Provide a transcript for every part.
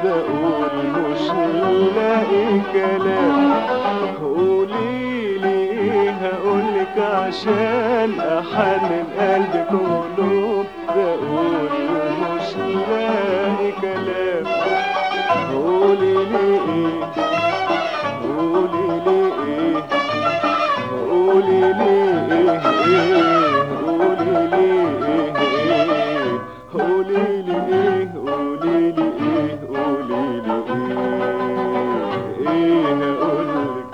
اقول مش لاقي كلام قولي لي ايه هقولك عشان احنن قلبك قلوب اقول مش لاقي كلام قولي لي ايه قولي لي ايه قولي لي ايه ايه قولي لي ايه ايه قولي لي ايه قولي لي ايه قولي لي ايه ايه هقولك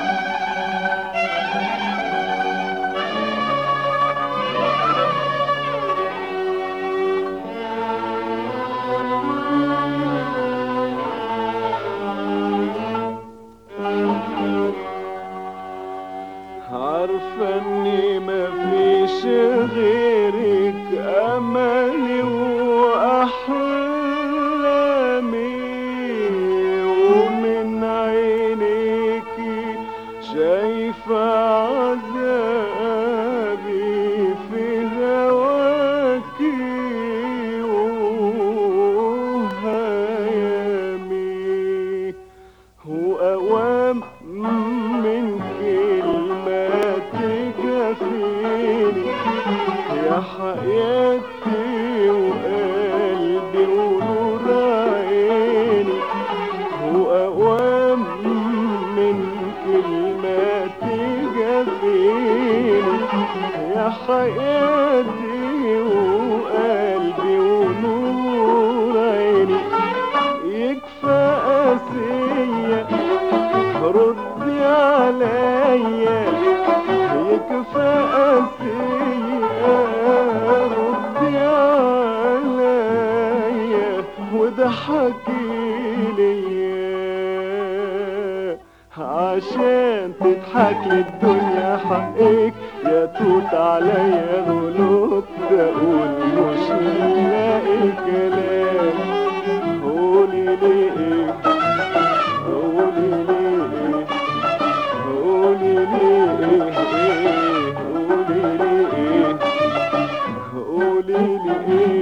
عارفة اني مفيش غيرك املي واحلامي ومن عينيكي شايفة عذابي في هواكي وهيامي وأوام من كلمة تجافيني يا حياتي وقلبي ونور عيني وأوام من كلمة تجافيني يا حياتي وقلبي ونور عيني يكفى قاسية ردي عليا يكفى قاسية ردي عليا وضحكي ليا عشان تضحك للدنيا حقك يا توت عليا غلوب تقول مش لاقي كلام قولي لي ايه قولي لي ايه قولي لي ايه ايه قولي لي ايه قولي لي ايه